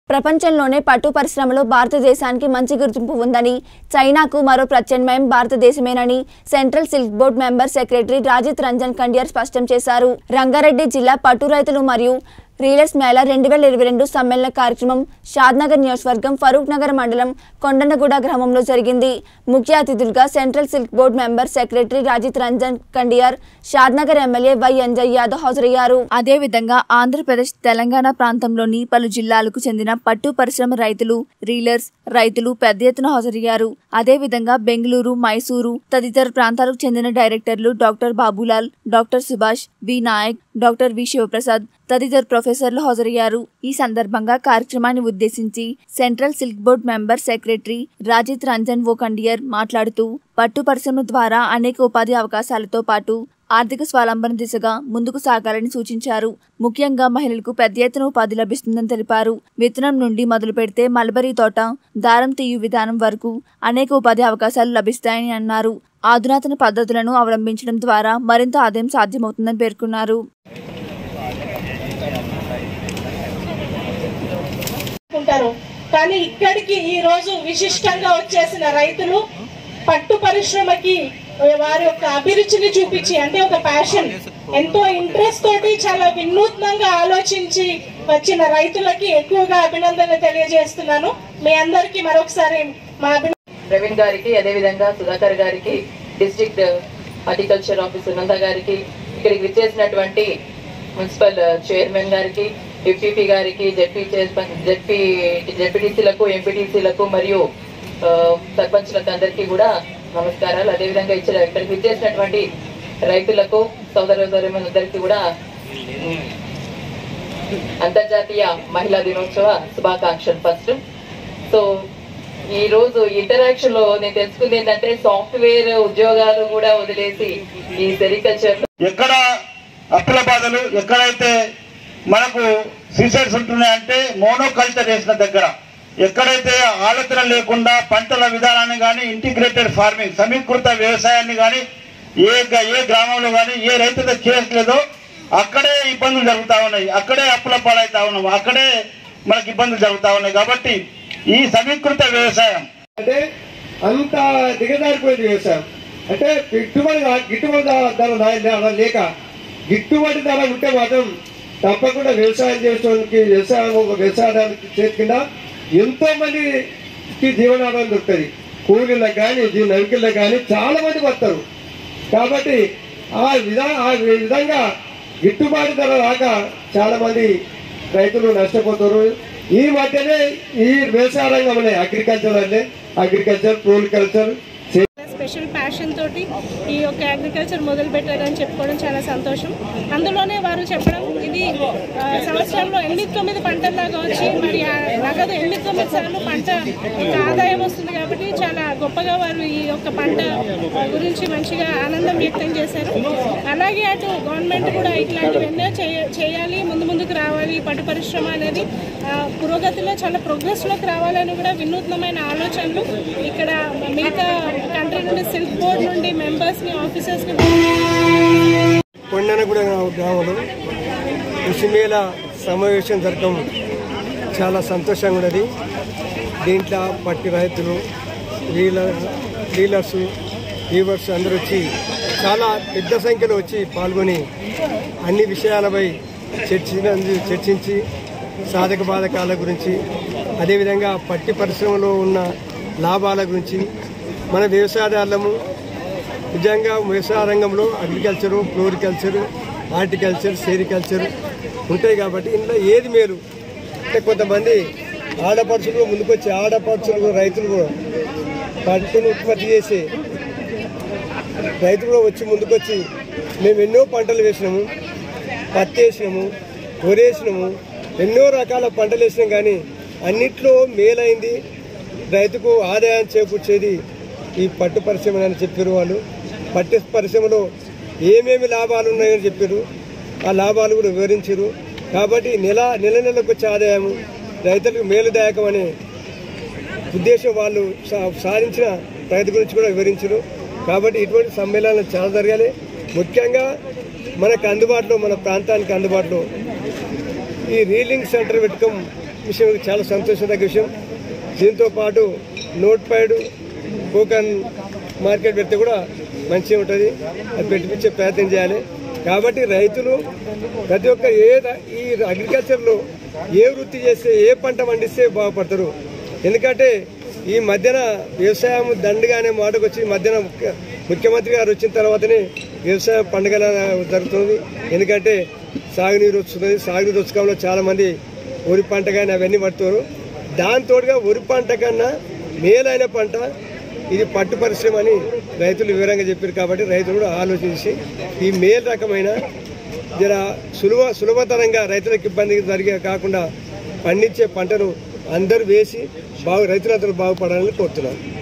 ప్రపంచంలోనే పట్టు పరిశ్రమలో భారతదేశానికి మంచి గుర్తింపు ఉందని చైనాకు మరో ప్రత్యామ్నాయం భారతదేశమేనని central silk board member secretary Rajit Ranjan Okhandiar స్పష్టం చేశారు రంగారెడ్డి జిల్లా పట్టు రైతులు మరియు రీలర్స్ మేళా రెండు వేల ఇరవై రెండు సమ్మేళన కార్యక్రమం షాద్నగర్ నియోజకవర్గం ఫరూక్ నగర్ మండలం కొండనగూడ గ్రామంలో జరిగింది ముఖ్య అతిథులుగా central silk board member secretary Rajit Ranjan Okhandiar Shadnagar MLA Y Anjaiah Yadav హాజరయ్యారు అదేవిధంగా ఆంధ్రప్రదేశ్ తెలంగాణ ప్రాంతంలోని పలు జిల్లాలకు చెందిన పట్టు పరిశ్రమ రైతులు రీలర్స్ రైతులు పెద్ద ఎత్తున హాజరయ్యారు అదేవిధంగా బెంగళూరు మైసూరు తదితర ప్రాంతాలకు చెందిన డైరెక్టర్లు doctor Babulal doctor Subhash B Naik doctor V Sivaprasad తదితర ప్రొఫెసర్లు హాజరయ్యారు ఈ సందర్భంగా కార్యక్రమాన్ని ఉద్దేశించి central silk board member secretary Rajit Ranjan Okhandiar మాట్లాడుతూ పట్టు పరిశ్రమ ద్వారా అనేక ఉపాధి అవకాశాలతో పాటు ఆర్థిక స్వావలంబన దిశగా ముందుకు సాగాలని సూచించారు ముఖ్యంగా మహిళలకు పెద్ద ఎత్తున ఉపాధి లభిస్తుందని తెలిపారు విత్తనం నుండి మొదలు పెడితే మల్బరీ తోట దారం తీయు విధానం వరకు అనేక ఉపాధి అవకాశాలు లభిస్తాయని అన్నారు ఆధునాతన పద్ధతులను అవలంబించడం ద్వారా మరింత ఆదాయం సాధ్యమవుతుందని పేర్కొన్నారు ఉంటారు కానీ ఇక్కడికి ఈ రోజు విశిష్టంగా వచ్చేసిన రైతులు పట్టు పరిశ్రమకి వారి యొక్క అభిరుచిని చూపించి అంటే ఒక ప్యాషన్ ఎంతో ఇంట్రెస్ట్ తోటి చాలా వినూత్నంగా ఆలోచించి వచ్చిన రైతులకి ఎక్కువగా అభినందన తెలియజేస్తున్నాను మీ అందరికీ మరొకసారి మా అభి ప్రవీణ్ గారికి అదేవిధంగా సుధాకర్ గారికి డిస్ట్రిక్ట్ హార్టికల్చర్ ఆఫీసర్ నంద గారికి ఇక్కడికి విచ్చేసినటువంటి మున్సిపల్ చైర్మన్ గారికి ఎంపీపీ గారికి జెడ్పీ చైర్మన్ జెడ్పీ జెడ్పీటీసీలకు ఎంపీటీసీలకు మరియు ఆ, సర్పంచ్లకు అందరికీ కూడా నమస్కారాలు అదేవిధంగా ఇచ్చిన ఇక్కడికి విచ్చేసినటువంటి రైతులకు సోదర సోదరులందరికీ కూడా ఉమ్, అంతర్జాతీయ మహిళా దినోత్సవ శుభాకాంక్షలు ఫస్ట్ సో ఈ రోజు ఇంటరాక్షన్ లో నేను తెలుసుకుంది ఏంటంటే సాఫ్ట్వేర్ ఉద్యోగాలు కూడా వదిలేసి ఈ సెరికల్చర్ ఎక్కడ అప్పుల బాధలు ఎక్కడైతే మనకు సీసైడ్స్ ఉంటున్నాయంటే మోనోకల్చర్ వేసిన దగ్గర ఎక్కడైతే ఆలోచన లేకుండా పంటల విధానాన్ని కానీ ఇంటిగ్రేటెడ్ ఫార్మింగ్ సమీకృత వ్యవసాయాన్ని కానీ ఏ గ- ఏ గ్రామంలో కానీ ఏ రైతుతో చేయట్లేదో అక్కడే ఇబ్బందులు జరుగుతా ఉన్నాయి అక్కడే అప్పుల పాలవుతా ఉన్నాం అక్కడే మనకి ఇబ్బందులు జరుగుతా ఉన్నాయి కాబట్టి ఈ సమీకృత వ్యవసాయం అంటే అంత దిగజారిపోయింది వ్యవసాయం అంటే గిట్టుబడి గిట్టుబడి ధర నా- ధర లేక గిట్టుబడి ధర ఉంటే మాత్రం తప్పకుండా వ్యవసాయం చేసుకోవడానికి వ్యవసాయం వ్యవసాయానికి చేతికింద ఎంతో మందికి జీవనాధారం దొరుకుతుంది కూలీలకు కానీ నౌకర్లకు కానీ చాలా మంది వస్తారు కాబట్టి ఆ విధా ఆ విధంగా గిట్టుబాటు ధర రాక చాలా మంది రైతులు నష్టపోతారు ఈ మధ్యనే ఈ వ్యవసాయ రంగంలో అగ్రికల్చర్ అంటే అగ్రికల్చర్ ఫ్లోరికల్చర్ స్పెషల్ ప్యాషన్ తోటి ఈ యొక్క అగ్రికల్చర్ మొదలు పెట్టారని చెప్పుకోవడం చాలా సంతోషం అందులోనే వారు చెప్పడం ఇది ఆ, సంవత్సరంలో ఎనిమిది తొమ్మిది పంటల్లాగా వచ్చి మరి ఆ నగదు ఎనిమిది తొమ్మిది సార్లు పంట యొక్క ఆదాయం వస్తుంది కాబట్టి చాలా గొప్పగా వారు ఈ యొక్క పంట ఆ, గురించి మంచిగా ఆనందం వ్యక్తం చేశారు అలాగే అటు గవర్నమెంట్ కూడా ఇట్లాంటివన్నీ చేయ- చేయాలి ముందు ముందుకు రావాలి పట్టు పరిశ్రమ అనేది ఆ, పురోగతిలో చాలా ప్రోగ్రెస్లోకి రావాలని కూడా వినూత్నమైన ఆలోచనలు ఇక్కడ మిగతా కంట్రీ నుండి సిల్క్ బోర్డ్ నుండి మెంబర్స్ని ఆఫీసర్స్ని కొండనగూడ గ్రామంలో కృషిమేళ సమావేశం జరగడం చాలా సంతోషంగా ఉన్నది దీంట్లో పట్టి రైతులు డీలర్ డీలర్స్ వీవర్స్ అందరూ వచ్చి చాలా పెద్ద సంఖ్యలో వచ్చి పాల్గొని అన్ని విషయాలపై చర్చించి చర్చించి సాధక బాధకాల గురించి అదేవిధంగా పట్టి పరిశ్రమలో ఉన్న లాభాల గురించి మన వ్యవసాయదారులము నిజంగా వ్యవసాయ రంగంలో అగ్రికల్చరు ఫ్లోరికల్చరు హార్టికల్చర్ సెరికల్చర్ ఉంటాయి కాబట్టి ఇందులో ఏది మేలు అంటే కొంతమంది ఆడపడుచులు ముందుకొచ్చి ఆడపడుచులు రైతులు కూడా పంటను ఉత్పత్తి చేసి రైతులు కూడా వచ్చి ముందుకొచ్చి మేము ఎన్నో పంటలు వేసినాము పత్తి వేసినాము వరి వేసినాము ఎన్నో రకాల పంటలు వేసినాం కానీ అన్నిట్లో మేలైంది రైతుకు ఆదాయం చేకూర్చేది ఈ పట్టు పరిశ్రమ అని చెప్పారు వాళ్ళు పట్టు పరిశ్రమలో ఏమేమి లాభాలు ఉన్నాయని చెప్పారు ఆ లాభాలు కూడా వివరించారు కాబట్టి నెల నెల నెలకు వచ్చే ఆదాయం రైతులకు మేలుదాయకం అనే ఉద్దేశం వాళ్ళు సా- సాధించిన ప్రగతి గురించి కూడా వివరించారు కాబట్టి ఇటువంటి సమ్మేళనాలు చాలా జరగాలి ముఖ్యంగా మనకు అందుబాటులో మన ప్రాంతానికి అందుబాటులో ఈ రీలింగ్ సెంటర్ పెట్టుకోం విషయం చాలా సంతోషదగ్గ విషయం దీంతో పాటు నోట్ ప్యాడ్ కోకన్ మార్కెట్ పెడితే కూడా మంచిగా ఉంటుంది అది పెట్టించే ప్రయత్నం చేయాలి కాబట్టి రైతులు ప్రతి ఒక్క ఏ ర- ఈ అగ్రికల్చర్లో ఏ వృత్తి చేస్తే ఏ పంట పండిస్తే బాగుపడతారు ఎందుకంటే ఈ మధ్యన వ్యవసాయం దండుగా అనే మాటకు వచ్చి మధ్యన ముఖ్య- ముఖ్యమంత్రి గారు వచ్చిన తర్వాతనే వ్యవసాయం పండుగల జరుగుతుంది ఎందుకంటే సాగునీరు వస్తున్నది సాగునీరు వచ్చకంలో చాలా మంది వరి పంట కానీ అవన్నీ పడుతున్నారు దాంతోడుగా వరి పంట కన్నా మేలైన పంట ఇది పట్టు పరిశ్రమ అని రైతులు వివరంగా చెప్పారు కాబట్టి రైతులు కూడా ఆలోచించి ఈ మేలు రకమైన జర సులభ సులభతరంగా రైతులకు ఇబ్బంది జరిగే కాకుండా పండించే పంటను అందరూ వేసి బాగు రైతులందరూ బాగుపడాలని కోరుతున్నాను